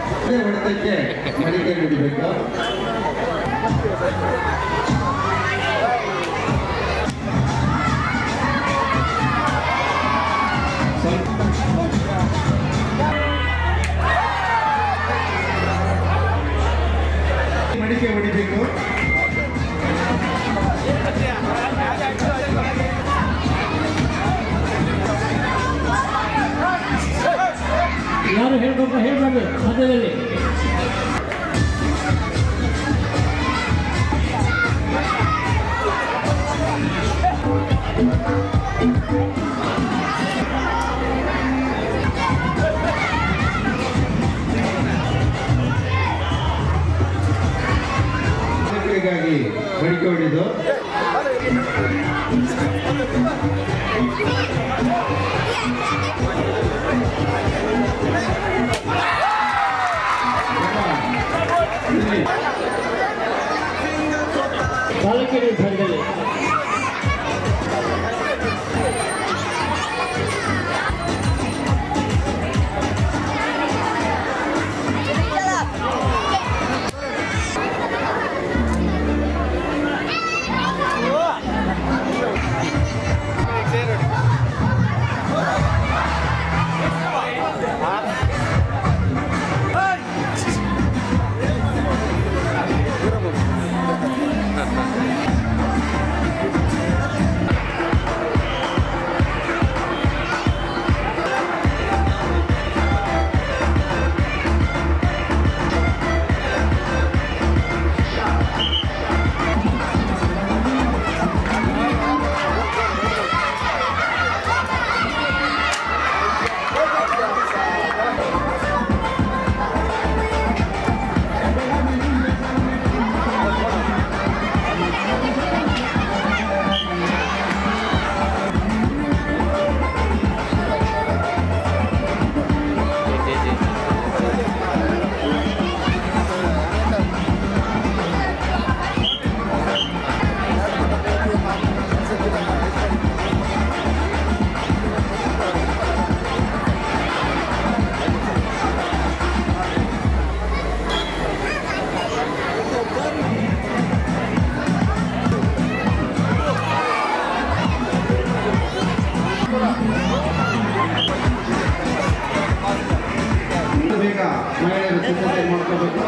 ಅದೇ ಹೊಡೆತಕ್ಕೆ ಮಡಿಕೆ ಹಿಡಿಬೇಕು ಮಡಿಕೆ ಹೊಡಿಬೇಕು ಯಾರು ಹೇಳ್ಬೇಕು ಹೇಳ್ಬಾರ್ದು ಮಧ್ಯದಲ್ಲಿ ಮಡಿಕೆಗಾಗಿ ಮಡಿಕೆ ಹೊಡಿದು ಇಲ್ಲಿ ಬಾಲಕಿಯರ ವಿಭಾಗದಲ್ಲಿ ಬೇಗ ಮಹಿಳೆಯರು ಸಿದ್ಧತೆ ಮಾಡ್ಕೋಬೇಕು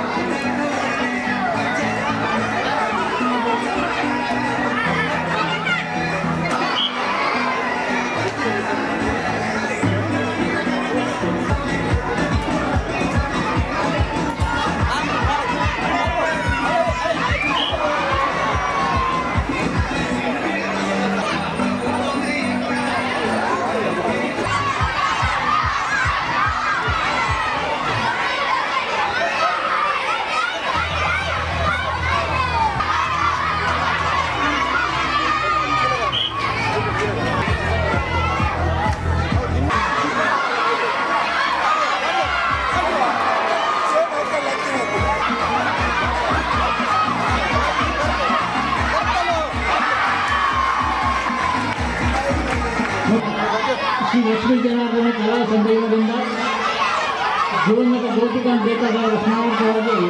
ಶ್ರೀ ಲಕ್ಷ್ಮೀ ಜನಾರ್ದನ ಕಲಾ ಸಂದರ್ಭದಿಂದ ಜೀವನದ ಗೋಪಿಕಾಂತ್ ಬೇಕಾದವರ ಸ್ಮಾರಕವಾಗಿ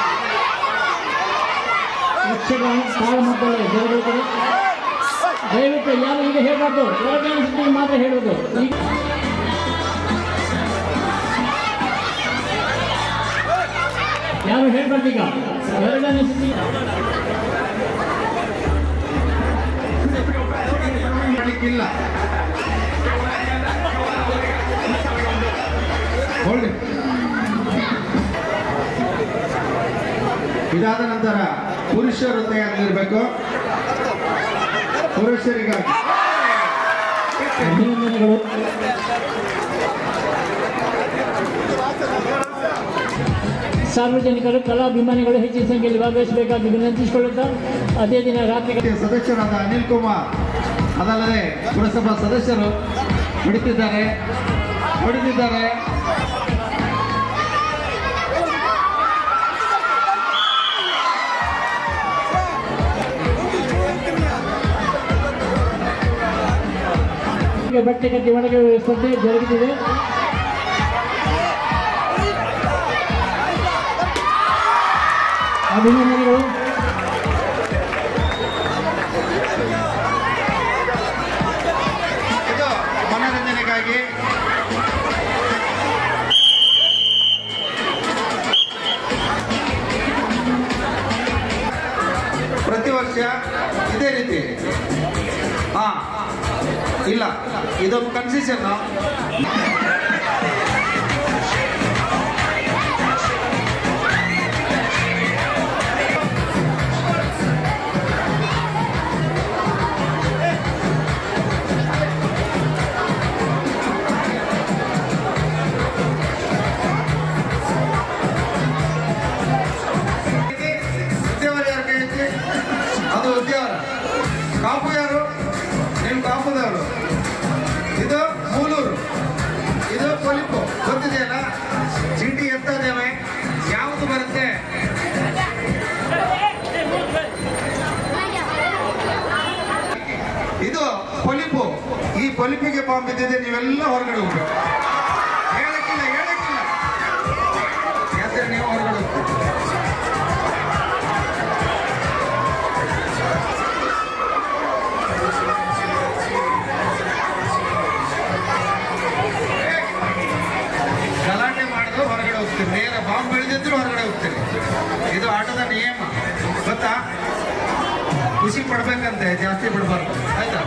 ಯಕ್ಷಗಾನ ತಾಳಮದ್ದಳೆ ಜರುಗುತ್ತದೆ ದಯವಿಟ್ಟು ಯಾರು ಈಗ ಹೇಳಬಾರ್ದು ಎರಡನೇ ಸುದ್ದಿ ಮಾತ್ರ ಹೇಳೋದು ಈಗ ಯಾರು ಹೇಳ್ಬಾರ್ದು ಈಗ ಎರಡನೇ ಸುದ್ದಿ ಮಾಡಲಿಕ್ಕಿಲ್ಲ ಹೊಳ್ಳಿ ಇದಾದ ನಂತರ ಪುರುಷರು ತಯಾರಿರಬೇಕು ಪುರುಷರಿಗಾಗಿ ಅಭಿನಂದನೆಗಳು ಸಾರ್ವಜನಿಕರು ಕಲಾಭಿಮಾನಿಗಳು ಹೆಚ್ಚಿನ ಸಂಖ್ಯೆಯಲ್ಲಿ ಭಾಗವಹಿಸಬೇಕಾಗಿ ವಿನಂತಿಸಿಕೊಳ್ಳುತ್ತಾ ಅದೇ ದಿನ ರಾತ್ರಿ ಸಮಿತಿಯ ಸದಸ್ಯರಾದ ಅನಿಲ್ ಕುಮಾರ್ ಅದಲ್ಲದೆ ಪುರಸಭಾ ಸದಸ್ಯರು ಹೊಡಿತಿದ್ದಾರೆ ಹೊಡಿತಿದ್ದಾರೆ ಈಗ ಬಟ್ಟೆ ಕಟ್ಟಿ ಒಳಗೆ ಸ್ಪರ್ಧೆ ಜರುಗುತ್ತಿದೆ ಅಭಿನಂದನೆಗಳು ಇದು ಮನೋರಂಜನೆಗಾಗಿ ಪ್ರತಿ ವರ್ಷ ಇದೇ ರೀತಿ ಹಾ ಇಲ್ಲ ಇದೊಂದು ಕನ್ಸೆಷನ್ ಉದ್ಯಾವರ ಯಾರ ಕೈ ಐತಿ ಅದು ಉದ್ಯಾವರ ಕಾಪು ಯಾರು ನೀವು ಕಾಪುದವರು ಇದು ಮೂಲೂರು ಇದು ಕೊಲಿಪು ಗೊತ್ತಿದೆಯಲ್ಲ ಚೀಟಿ ಎತ್ತದೇವೆ ಯಾವುದು ಬರುತ್ತೆ ಇದು ಪೊಲಿಪು ಈ ಪೊಲಿಪಿಗೆ ಬಾಂಬ್ ಬಿದ್ದಿದೆ ನೀವೆಲ್ಲ ಹೊರಗಡೆ ಹೋಗ್ಬೇಕು ಹೇಳಕ್ಕಿಲ್ಲ ಹೇಳಕ್ಕಿಲ್ಲ ಯಾದ್ರೆ ನೀವು ಹೊರಗಡೆ ಹೋಗ್ಬೇಕು ಗಲಾಟೆ ಮಾಡಿದ್ರು ಹೊರಗಡೆ ಹೋಗ್ತೀರಿ ನೇರ ಬಾಂಬ್ ಬೆಳೆದಿದ್ರು ಹೊರಗಡೆ ಹೋಗ್ತೀರಿ ಇದು ಆಟದ ನಿಯಮ ಗೊತ್ತಾ ಖುಷಿ ಪಡ್ಬೇಕಂತೆ ಜಾಸ್ತಿ ಬಿಡಬಾರ್ದು ಆಯ್ತಾ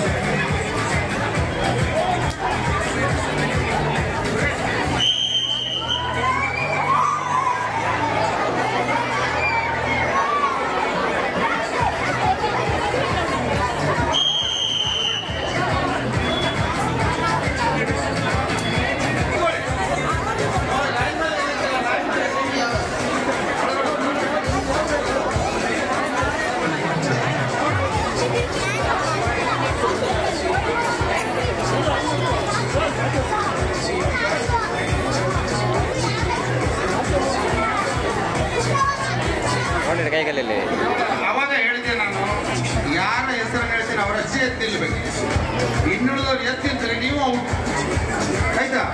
ನೋಡಿರಿ ಕೈಗಲ್ಲಿ ಅವಾಗ ಹೇಳಿದೆ ನಾನು ಯಾರ ಹೆಸರು ಹೇಳ್ತೀನಿ ಅವರ ಅಜ್ಜಿ ಎತ್ತಿ ನಿಲ್ಬೇಕು ಇನ್ನುಳಿದವ್ರು ಎತ್ತಿ ನಿಂತರೆ ನೀವು ಔಟ್ ಆಯ್ತಾ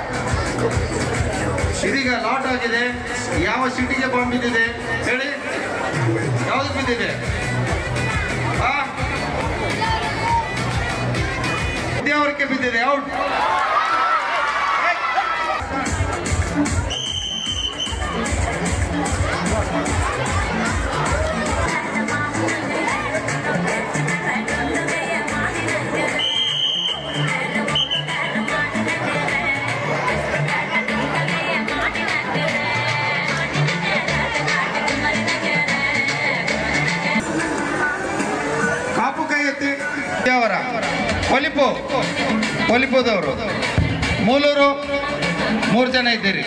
ಇದೀಗ ಲಾಟ್ ಆಗಿದೆ ಯಾವ ಸಿಟಿಗೆ ಬಾಂಬ್ ಬಿದ್ದಿದೆ ಹೇಳಿ ಯಾವ್ದು ಬಿದ್ದಿದೆ ಆ? ಉದ್ಯಾವರಕ್ಕೆ ಬಿದ್ದಿದೆ ಔಟ್ ಕಾಪು ಕೈ ಎತ್ತಿ ಉದ್ಯಾವರ ಒಲಿಪು ಒಲಿಪುದವರು ಮೂಲೂರು ಮೂರು ಜನ ಇದ್ದೀರಿ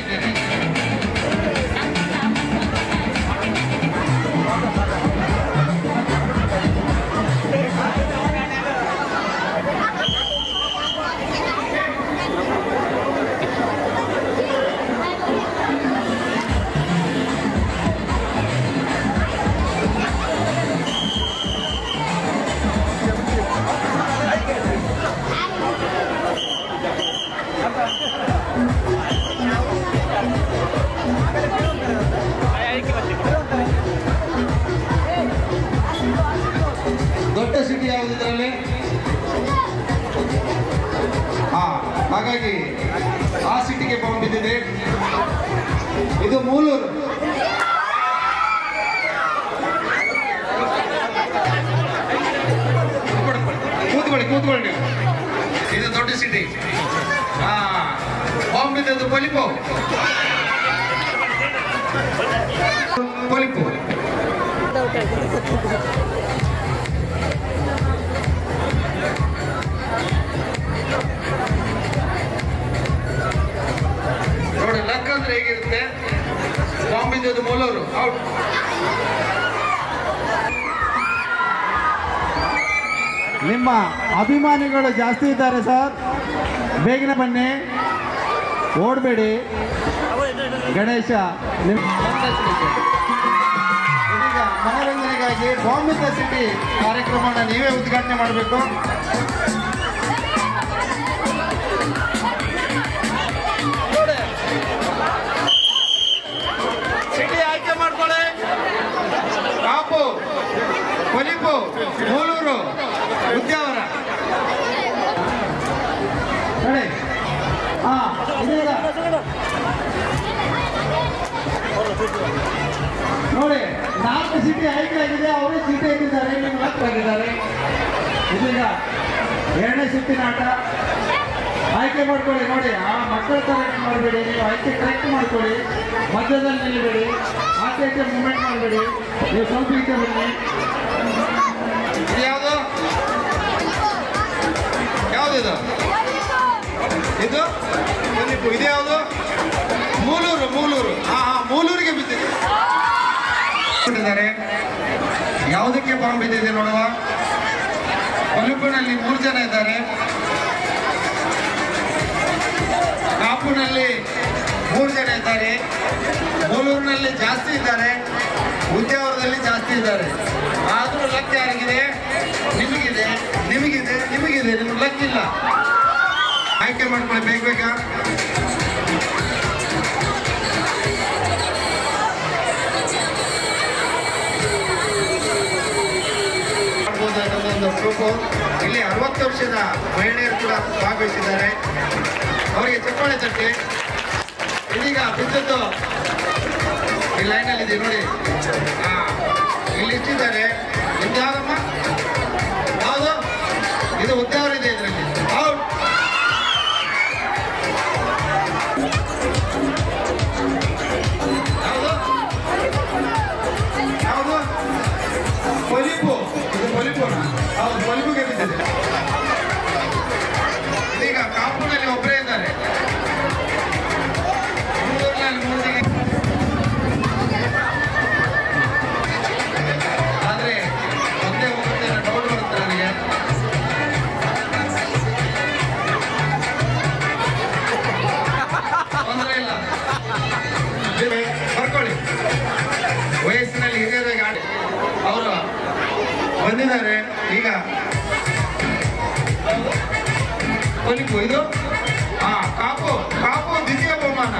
ದೊಡ್ಡ ಸಿಟಿ ಯಾವುದು ಇದರಲ್ಲಿ ಹಾ ಹಾಗಾಗಿ ಆ ಸಿಟಿಗೆ ಬಾಂಬ್ ಬಿದ್ದಿದೆ ಇದು ಮೂಲೂರು ಕೂತ್ಕೊಳ್ಳಿ ಕೂತ್ಕೊಳ್ಳಿ ನೀವು ಇದು ದೊಡ್ಡ ಸಿಟಿ ಹಾ ಬಾಂಬ್ ಬಿದ್ದದ್ದು ಪೊಲಿಪೋ ಪೊಲಿಪೋ ನೋಡಿ ಲಕ್ ಅಂದ್ರೆ ಹೇಗಿರುತ್ತೆ ಬಾಂಬ್ ಬಿದ್ದದ್ದು ಮೂಲವರು ಔಟ್ ನಿಮ್ಮ ಅಭಿಮಾನಿಗಳು ಜಾಸ್ತಿ ಇದ್ದಾರೆ ಸರ್ ಬೇಗನೆ ಬನ್ನಿ ಓಡಬೇಡಿ ಗಣೇಶ ನಿಮ್ ಇದೀಗ ಮನೋರಂಜನೆಗಾಗಿ ಬಾಂಬ್ ದ ಸಿಟಿ ಕಾರ್ಯಕ್ರಮನ ನೀವೇ ಉದ್ಘಾಟನೆ ಮಾಡಬೇಕು ಸಿಟಿ ಆಯ್ಕೆ ಮಾಡ್ಕೊಳ್ಳಿ ಕಡೆ ಹಾ ಇದೀಗ ನೋಡಿ ನಾಲ್ಕು ಸೀಟಿ ಆಯ್ಕೆ ಆಗಿದೆ ಅವರೇ ಸೀಟಿ ಹಾಕಿದ್ದಾರೆ ನಿಮ್ಮ ಲಕ್ ಆಗಿದ್ದಾರೆ ಇದೀಗ ಎರಡನೇ ಸುತ್ತಿನ ಆಟ ಆಯ್ಕೆ ಮಾಡ್ಕೊಳ್ಳಿ ನೋಡಿ ಆ ಮಕ್ಕಳ ಥರ ಮಾಡಬೇಡಿ ನೀವು ಆಯ್ಕೆ ಕರೆಕ್ಟ್ ಮಾಡ್ಕೊಳ್ಳಿ ಮಧ್ಯದಲ್ಲಿ ನಿಲ್ಲಬೇಡಿ ಆಚೆ ಈಚೆ ಮೂಮೆಂಟ್ ಮಾಡಬೇಡಿ ನೀವು ಸ್ವಲ್ಪ ಈಚೆ ಬನ್ನಿ ಇದು ಯಾವುದು ಯಾವ್ದಿದು ಇದು ಕಲಿಪು ಇದು ಯಾವುದು ಮೂಲೂರು ಮೂಲೂರು ಹಾ ಹಾ ಮೂಲೂರಿಗೆ ಬಿದ್ದಿದೆ ಬಿಟ್ಟಿದ್ದಾರೆ ಯಾವುದಕ್ಕೆ ಬಾಂಬ್ ಬಿದ್ದಿದೆ ನೋಡುವ ಕೊಲುಪಿನಲ್ಲಿ ಮೂರು ಜನ ಇದ್ದಾರೆ ಕಾಪುನಲ್ಲಿ ಮೂರು ಜನ ಇದ್ದಾರೆ ಮೂಲೂರಿನಲ್ಲಿ ಜಾಸ್ತಿ ಇದ್ದಾರೆ ಉದ್ಯಾವರದಲ್ಲಿ ಜಾಸ್ತಿ ಇದ್ದಾರೆ ಆದರೂ ಲಕ್ ಯಾರಿಗಿದೆ ನಿಮಗಿದೆ ನಿಮಗಿದೆ ನಿಮಗಿದೆ ನಿಮ್ಗೆ ಲಕ್ ಇಲ್ಲ ಆಯ್ಕೆ ಮಾಡ್ಕೊಳ್ಳಿ ಬೇಗ ಬೇಗ ಮಾಡ್ಬೋದು ಅನ್ನೋದೊಂದು ಪ್ರೂಫು ಇಲ್ಲಿ ಅರವತ್ತು ವರ್ಷದ ಮಹಿಳೆಯರು ಕೂಡ ಭಾಗವಹಿಸಿದ್ದಾರೆ ಅವರಿಗೆ ಚಪ್ಪಾಳೆ ತಟ್ಟಿ ಇದೀಗ ಬಿದ್ದದ್ದು ಈ ಲೈನಲ್ಲಿ ಇದೆ ನೋಡಿ ಹಾ ಇಲ್ಲಿ ಇಟ್ಟಿದ್ದಾರೆ ನಿಮ್ದು ಯಾವ್ದಮ್ಮ ಯಾವುದು ಇದು ಉದ್ಯಾವರ ಇದೆ ಇದರಲ್ಲಿ ಔಟ್ ಯಾವುದು ಯಾವುದು ಪೊಲಿಪು ಇದು ಪೊಲಿಪುನ ಹೌದು ಪೊಲಿಪುಗೆ ಬಿದ್ದಿದೆ ಇದೀಗ ಕಾಪುನಲ್ಲಿ ಒಬ್ಬರೇ ಇದ್ದಾರೆ ಮೂರರಲ್ಲಿ ಮೂರು ಜನ ಆದ್ರೆ ಒಂದೇ ಹೋಗುತ್ತೆ ಅನ್ನೋ ಡೌಟ್ ಬರುತ್ತೆ ನನಗೆ ತೊಂದರೆ ಇಲ್ಲ ಬರ್ಕೊಳ್ಳಿ ವಯಸ್ಸಿನಲ್ಲಿ ಹಿರಿಯರಾಗಿ ಆಡಿ ಅವರು ಬಂದಿದ್ದಾರೆ ಈಗ ಕೊಲಿಪು ಇದು ಹಾ ಕಾಪು ಕಾಪು ದ್ವಿತೀಯ ಬಹುಮಾನ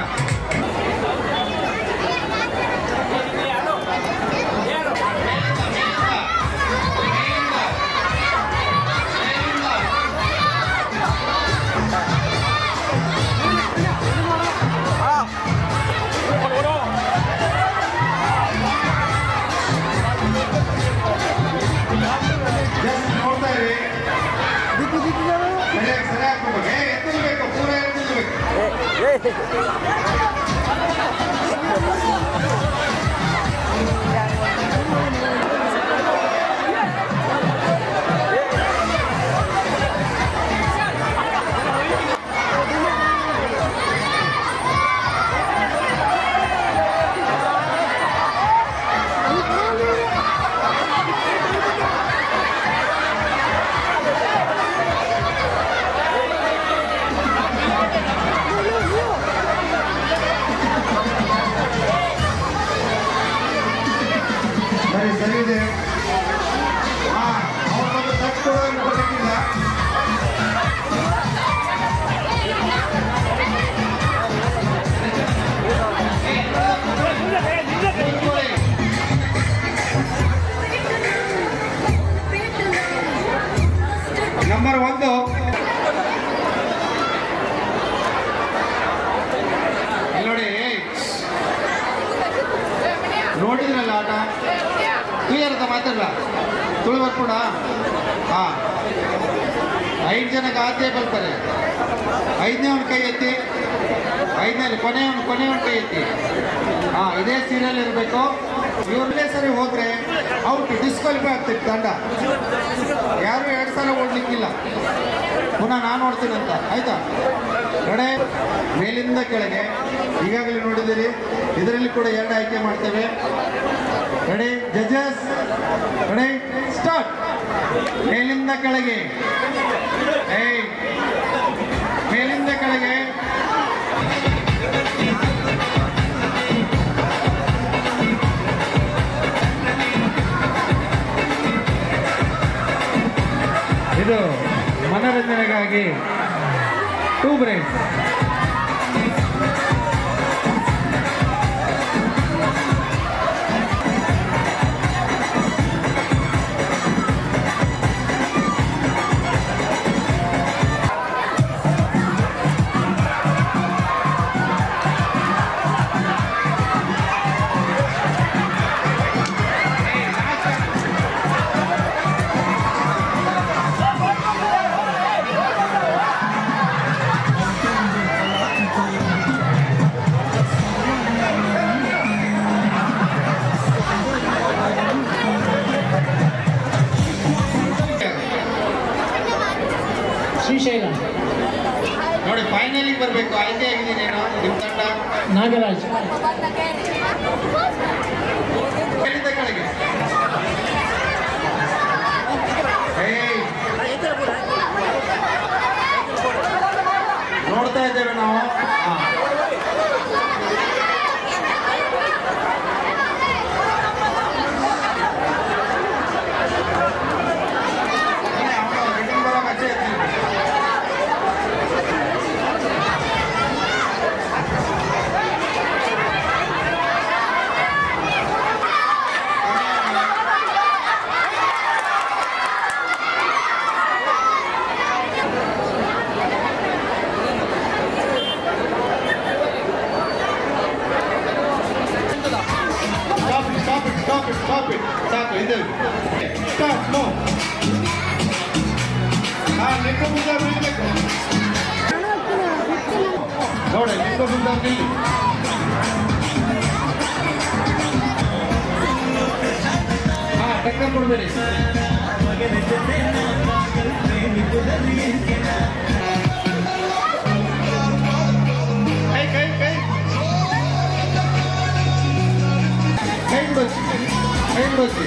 ಜಸ್ಟ್ ನೋಡ್ತಾ ಇರಿ ಸರಿಯಾಗಿ ಸರಿಯಾಗಿ ಹೋಗ್ಬೇಕು. ಏ, ಎತ್ತಲ್ಬೇಕು ಪೂರ ಎತ್ತಲ್ಬೇಕು ಸರಿ ಸರಿ ಇದೆ ಹಾ ಅವ್ರೊಂದು ಟಚ್ ಕೊಡೋದು ಗೊತ್ತಿಲ್ಲ ನಂಬರ್ ಒಂದು ಇಲ್ಲಿ ನೋಡಿ ನೋಡಿದ್ರಲ್ಲ ಆಟ ಕ್ಲಿಯರ್ ಅಂತ ಮಾತಾಡಲ್ಲ ತುಳು ಬರ್ಕೊಡ ಹಾ ಐದು ಜನಕ್ಕೆ ಆದ್ಯ ಬರ್ತಾರೆ ಐದನೇ ಒಂದು ಕೈ ಎತ್ತಿ ಐದನೇ ಕೊನೆ ಒಂದು ಕೊನೆ ಒಂದು ಕೈ ಎತ್ತಿ ಹಾ ಇದೇ ಸೀರಿಯಲ್ ಇರಬೇಕು ಇವ್ರನ್ನೇ ಸರಿ ಹೋದ್ರೆ ಔಟ್ ಡಿಸ್ಕ್ವಾಲಿಫೈ ಆಗ್ತಿತ್ತು ತಂಡ ಯಾರು ಎರಡು ಸಲ ಓಡ್ಲಿಕ್ಕಿಲ್ಲ ಪುನಃ ನಾನು ನೋಡ್ತೀನಿ ಅಂತ ಆಯ್ತಾ ಕಡೆ ಮೇಲಿಂದ ಕೆಳಗೆ ಈಗಾಗಲೇ ನೋಡಿದ್ದೀರಿ ಇದರಲ್ಲಿ ಕೂಡ ಎರಡು ಆಯ್ಕೆ ಮಾಡ್ತೇವೆ ರೆಡಿ ಜಜಸ್ ರೆಡಿ ಸ್ಟಾರ್ಟ್ ಮೇಲಿಂದ ಕೆಳಗೆ ಏಯ್ ಮೇಲಿಂದ ಕೆಳಗೆ ಇದು ಮನರಂಜನೆಗಾಗಿ ಟೂ ಬ್ರೇಕ್ ಫೈನಲಿಗೆ ಬರಬೇಕು ಆಯ್ಕೆ ಆಗಿದ್ದೀನಿ ನಾನು ನಿಮ್ಮ ತಂಡ ನಾಗರಾಜ್ ಕೆಳಗಿಂದ ಕೆಳಗೆ ಏಯ್, ನೋಡ್ತಾ ಇದ್ದೇವೆ ನಾವು ಹಾ. ಅಲ್ಲೇ ಅವ್ನು ರಿಟರ್ನ್ ಬರೋ ಮಚ್ಚೆ ಎತ್ತಿದ್ರು. Stop it, stop it, stop it, stop it. ಸಾಕು ಇದು ಸ್ಟಾಪ್ ನೋ ಹಾ ಲಿಂಗ ಮುಂದೆ ನಿಲ್ಬೇಕು ನೋಡಿ ಲಿಂಗ ಮುಂದೆ ನಿಲ್ಲಿ ಹಾ ಟಕ್ಕರ್ ಕೊಡ್ಬೇಡಿ ಕೈ ಕೈ ಕೈ ಕೈ ಬಿಡೋಸಿ ಕೈ ಬಿಡೋಸಿ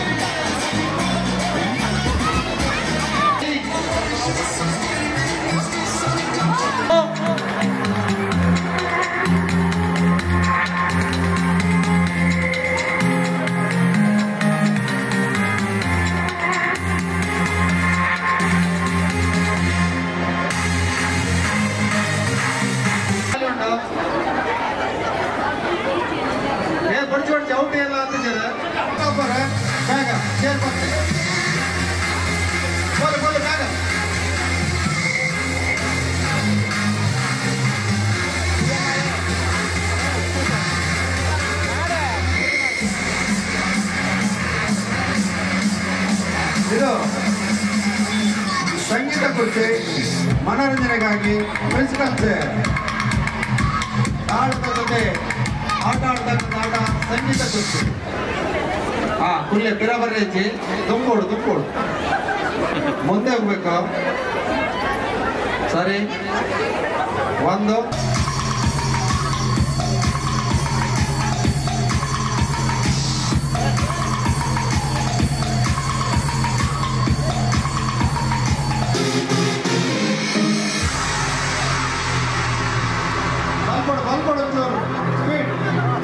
ಏ ಬಡ್ಚೋಡ್ ಚೌಟಿ ಎಲ್ಲ ಅಂತಿದ್ದಾರೆ ಒಬ್ಬರ ಬೇಗ ಸೇರ್ ಬರ್ತೆ ಬೋಲು ಬೋಲು ಬೇಗ ಇದು ಸಂಗೀತ ಕುರ್ಚಿ ಮನೋರಂಜನೆಗಾಗಿ ಮ್ಯೂಸಿಕಲ್ ಚೇರ್ ತಾಳದ ಜೊತೆ ಆಟ ಆಡ್ತಕ್ಕಂಥ ಆಟ ಸಂಗೀತ ಕುರ್ಚಿ ಹಾ ಕುಲ್ಲೆ ಬಿರಬರ ಹೆಚ್ಚಿ ತುಂಬೋಡು ತುಂಬೋಡು ಮುಂದೆ ಹೋಗ್ಬೇಕು ಸರಿ ಒಂದು ಬಲ್ಕೊಡು ಬಲ್ಕೊಡು ಒಂಚೂರು ಸ್ಪೀಡ್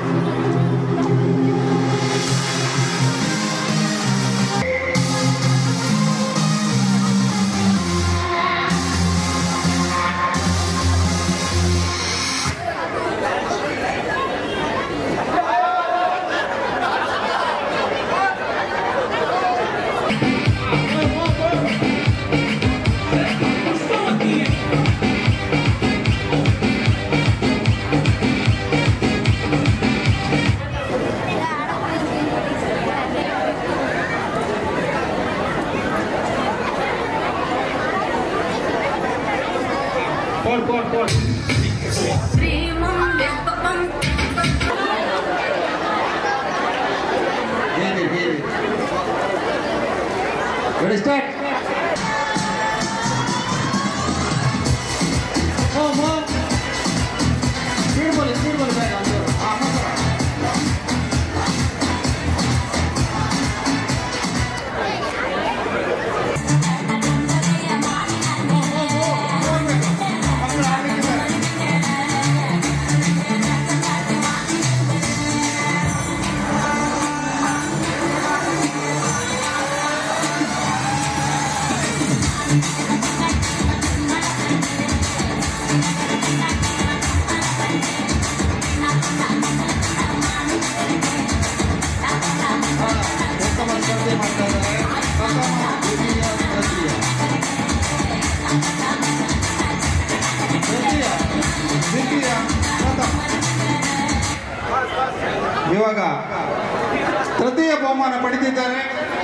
ಕೊಡ್ ಕೊಡ್ ಕೊಡ್ ಹೇಳಿ ಹೇಳಿ ರೆಡಿ ಸ್ಟಾರ್ಟ್ ಓ ಮೋ ಸ್ಪೀಡ್ ಬೋಲಿ ಸ್ಪೀಡ್ ಬೋಲಿ ಬೇಗ ಒಂಚೂರು ಹಾಂ ಮಾತಾಡ ಉತ್ತಮ ಸ್ಪರ್ಧೆ ಮಾಡ್ತಾ ಇದ್ದಾರೆ ಪ್ರಥಮ ದ್ವಿತೀಯ ತೃತೀಯ ತೃತೀಯ ದ್ವಿತೀಯ ಪ್ರಥಮ ಇವಾಗ ತೃತೀಯ ಬಹುಮಾನ ಪಡೆದಿದ್ದಾರೆ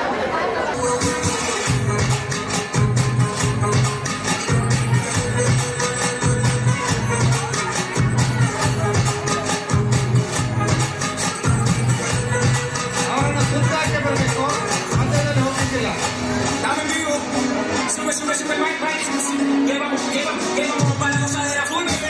ಅವರನ್ನು ಸುತ್ತಾಕೆ ಬರಬೇಕು ಮಧ್ಯದಲ್ಲಿ ಹೋಗ್ತಿಲ್ಲ Dame en vivo. Sube, sube, sube el mic, mic. Que vamos, que vamos, que vamos para la gozadera full.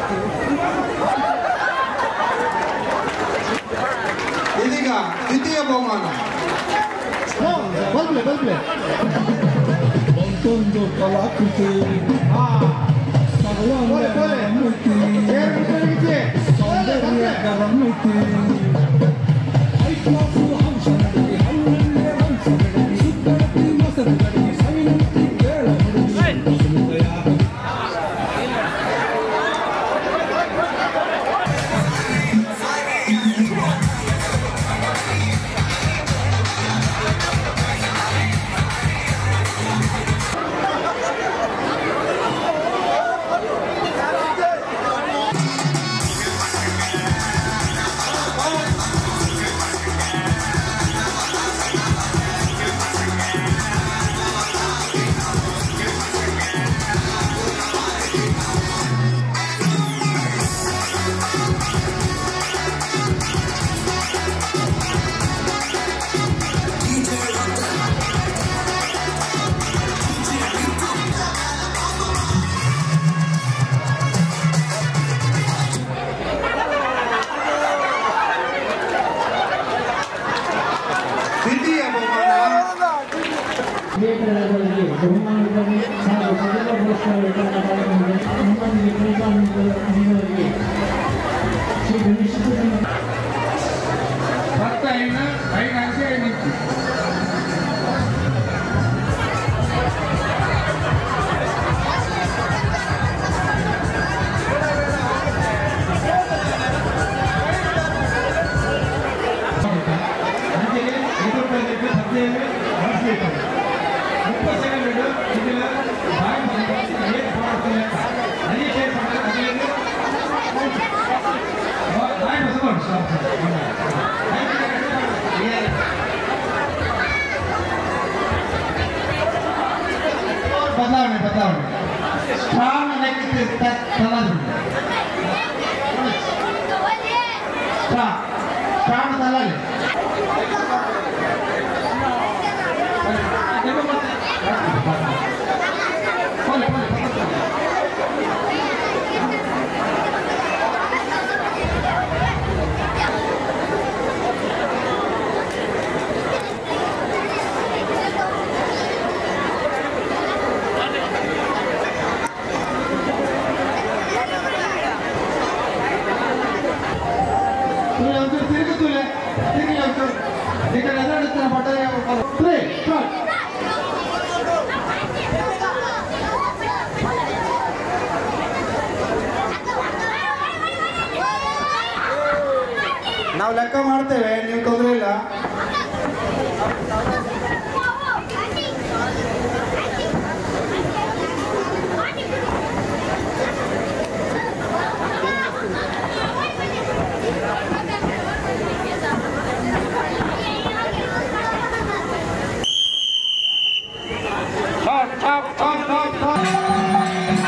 ಇದೀಗ ದ್ವಿತೀಯ ಬಹುಮಾನ ಬಲ್ಪ್ಲೆ ಬಲ್ಪ್ಲೆ ಮತ್ತೊಂದು ಕಲಾಕೃತಿ ಹಾ ಭಗವಾನ್ ಬೋಲೆ, ಬೋಲೆ. ರಮೈತಿ ಚೇರ್ ಬಿಟ್ಟು ಸೌಂದರ್ಯ ರಮೈತಿ ಐಕ್ಲಾಸು ಹಂಸನಡಿಗೆ ಹಲ್ಲಲ್ಲೇ ಹಂಸನಡಿಗೆ ಸುತ್ತಳತಿ ಮೊಸರಗಡಿಗೆ ಸವಿನಂತಿ ಕೇಳ ಹುಡುಗಿ ಸುಂದರ ದ್ವಿತೀಯ ಬಹುಮಾನ ಕ್ರಿಯೇಟರ್ಗಳಿಗೆ ಬಹುಮಾನಗಳನ್ನು ಹಾಗೂ ಸದನ ಪುರಸ್ಕಾರ ವಿತರಣಾ ಕಾರ್ಯಕ್ರಮದಲ್ಲಿ ನಮ್ಮೊಂದಿಗೆ ಪ್ರೋತ್ಸಾಹ ನೀಡುವವರಿಗೆ ಶ್ರೀ ಗಣೇಶ ಭತ್ತ ಹೆಣ್ಣು ಐದು ಅಂಶೆ ನಿಂತು ಅಂಜೆಗೆ ಐದು ರೂಪಾಯಿ ಬೇಕು ಹದಿನೈದು ಬಳಸಬೇಕು ಮುಪ್ಪತ್ತು ಸೆಕೆಂಡ್ ಇಡು ಇದಿಲ್ಲ ಬಾಯಿ ಬಂದು ಏನು ಮಾಡ್ತೀನಿ ಅದೇ ಶೇರ್ ಮಾಡ್ತಾರೆ ಹದಿನೈದು ಬಾಯಿ ಬಸ್ಕೊಂಡು ಸ್ಟಾಪ್ ಬದಲಾವಣೆ ಬದಲಾವಣೆ ಸ್ಟ್ರಾಂಗ್ ಲೆಕ್ಕ ತಲಾದ ಸ್ಟ್ರಾಂಗ್ ಸ್ಟ್ರಾಂಗ್ ತಲಾಲಿ ತುಲೆ ಒಂದು ತಿರುಗು ತುಲೆ ತಿರುಗಿ ಒಂದು ಈಗ ಎದುರುಡುತ್ತಿನ ಬಟ್ಟೆ ತುಲೆ ಸ್ಟಾರ್ಟ್ ನಾವು ಲೆಕ್ಕ ಮಾಡ್ತೇವೆ ನೀವು ತೊಂದರೆ ಇಲ್ಲ stop stop stop stop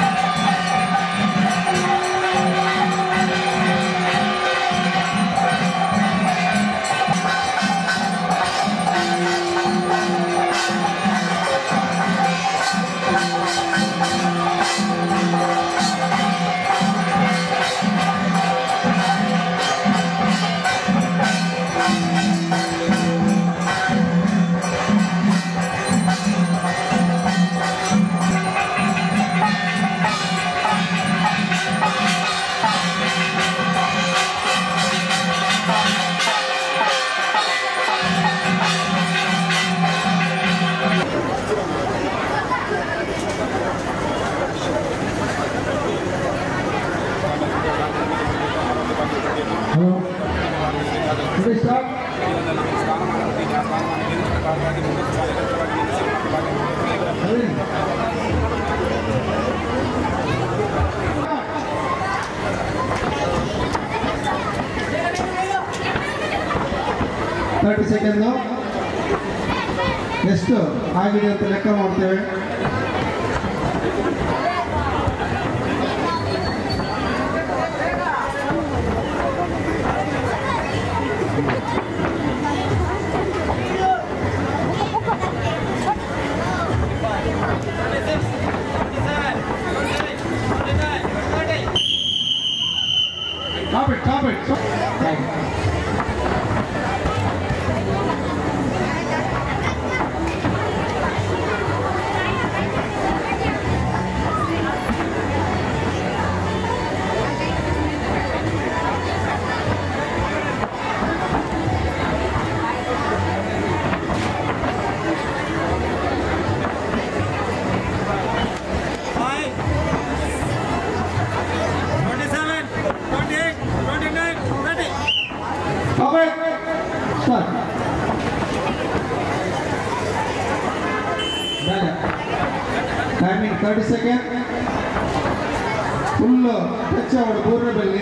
hello Ready, start. Ready. Thirty second ಎಷ್ಟು ಆಗಿದೆ ಅಂತ ಲೆಕ್ಕ ಮಾಡ್ತೇವೆ stop it stop it Five, twenty-seven, twenty-eight, twenty-nine, thirty. Stop it start timing thirty second full touch ಅವಡು ಪೂರ್ಣ ಬೆಲ್ಲಿ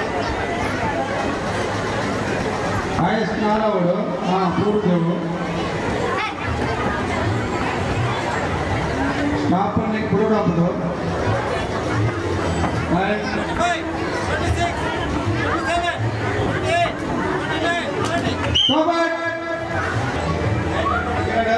ಹೈಯೆಸ್ಟ್ ನಾಲವಡು ಹಾಂ ಪೂರ್ಣವು ಸ್ಟಾಪ್ ಅನ್ನಿ ಬಿಡೋಡಾಪದು Twenty-five, twenty-six, twenty-seven, twenty-eight, twenty-nine, thirty. Stop it ಎರಡು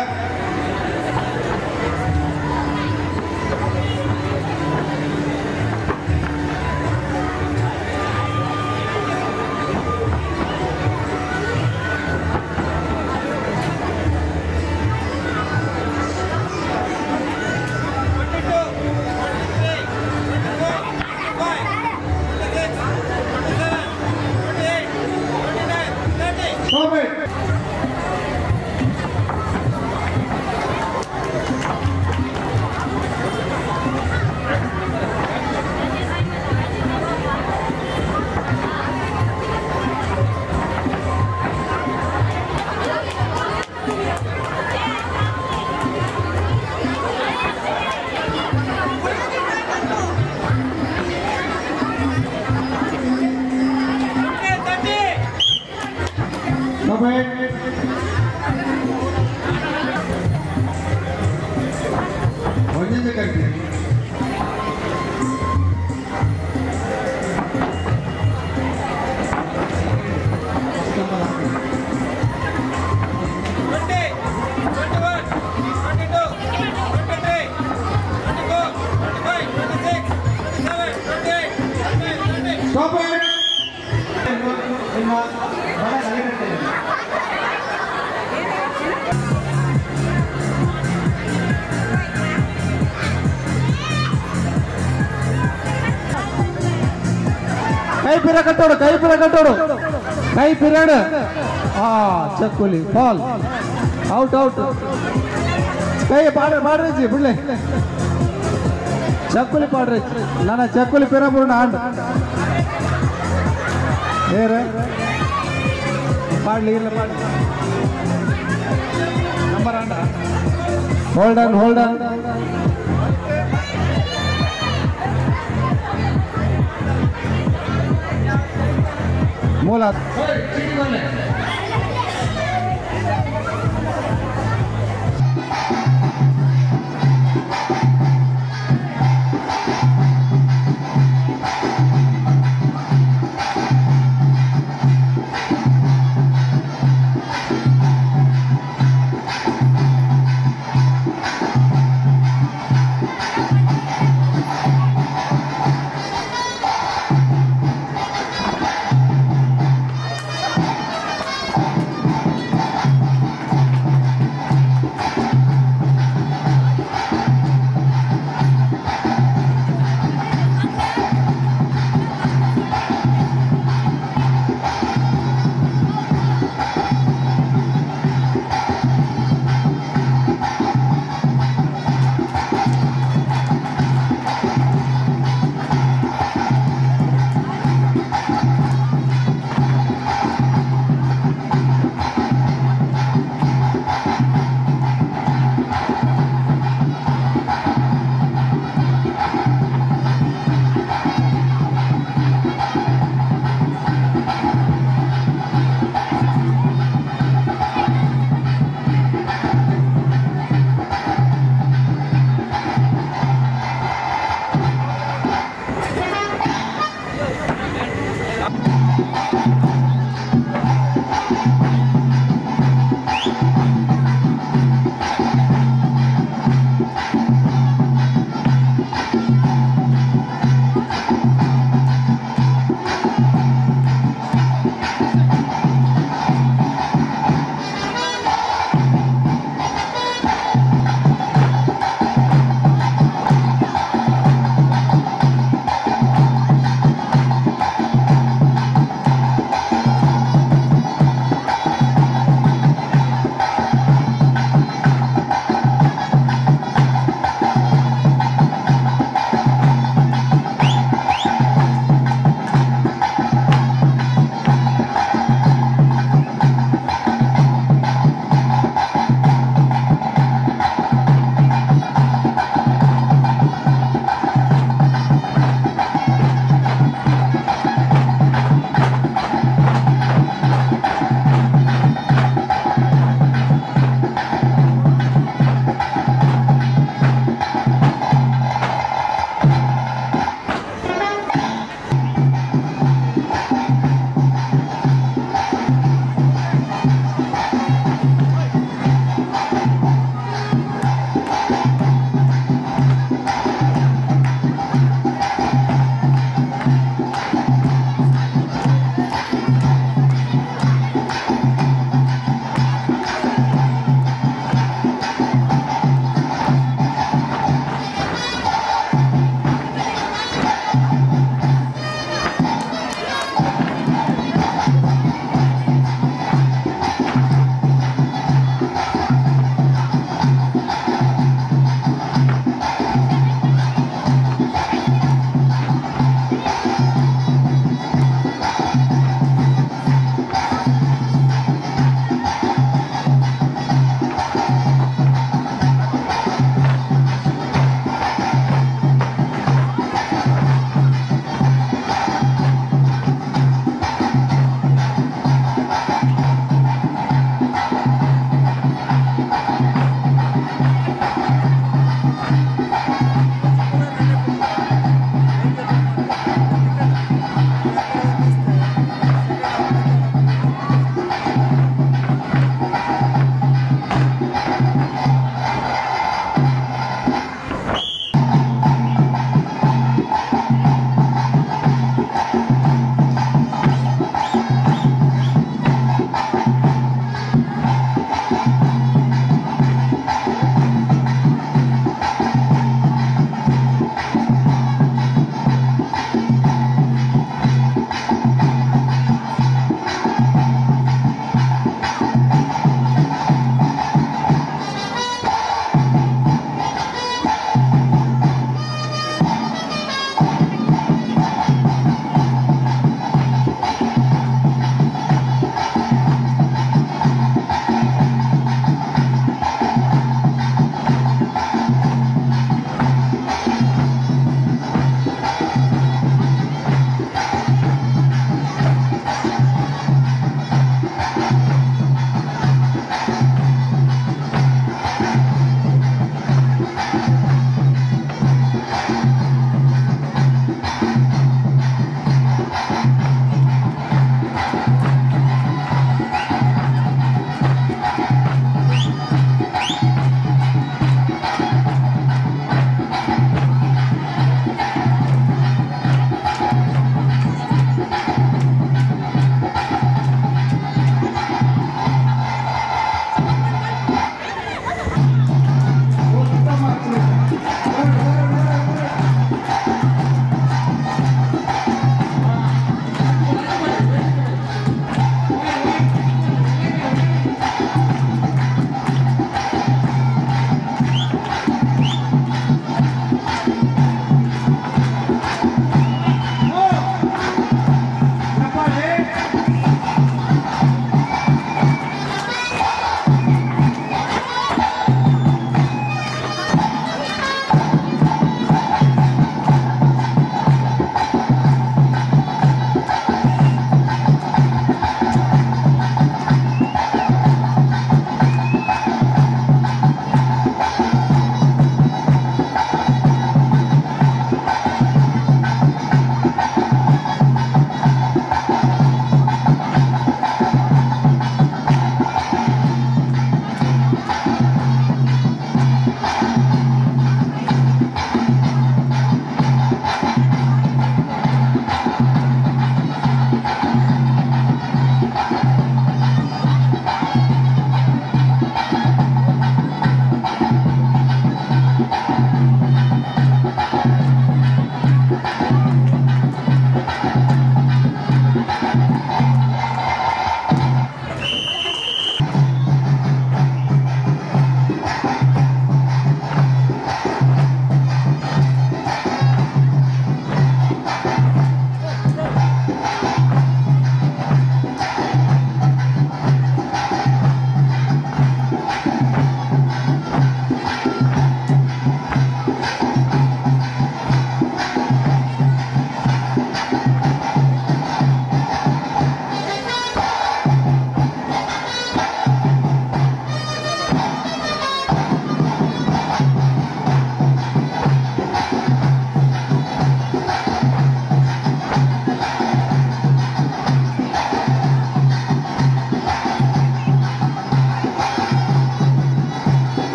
Twenty-two, twenty-three, twenty-four, twenty-five, twenty-six, twenty-seven, twenty-eight, twenty-nine, thirty. Stop it Okay, thirty. Stop it ಒಂದೊಂದು ಕಟ್ಟಿ Twenty, twenty-one, twenty-two, twenty-three, twenty-four, twenty-five, twenty-six, twenty-seven, twenty-eight, twenty-nine, thirty. Stop it ನಿಮ್ಮ ಬಡ ಕಲಿಕಟ್ಟೆ ಕೈ ಪಿರ ಕಟ್ಟೋಡು ಕೈ ಪಿರ ಕಟ್ಟೋಡು ಕೈ ಪಿರಿಯಡ್ ಆ ಚಕ್ಕುಲಿ ಬಾಲ್ ಔಟ್ ಔಟ್ ಕೈ ಪಾಡ್ರಿ ಪಾಡ್ರಿ ಬಿಡ್ಲೆ ಚಕ್ಕುಲಿ ಪಾಡ್ರಿ ನನ್ನ ಚಕ್ಕುಲಿ ಪಿರ ಪೂರ್ಣ ಆಂಡ್ ಏರ ಪಾಡ್ಲಿ ಇಲ್ಲ ಪಾಡ್ಲಿ number and hold on hold on ಮೂಲ ಚಿಕ್ಕದಲ್ಲೇ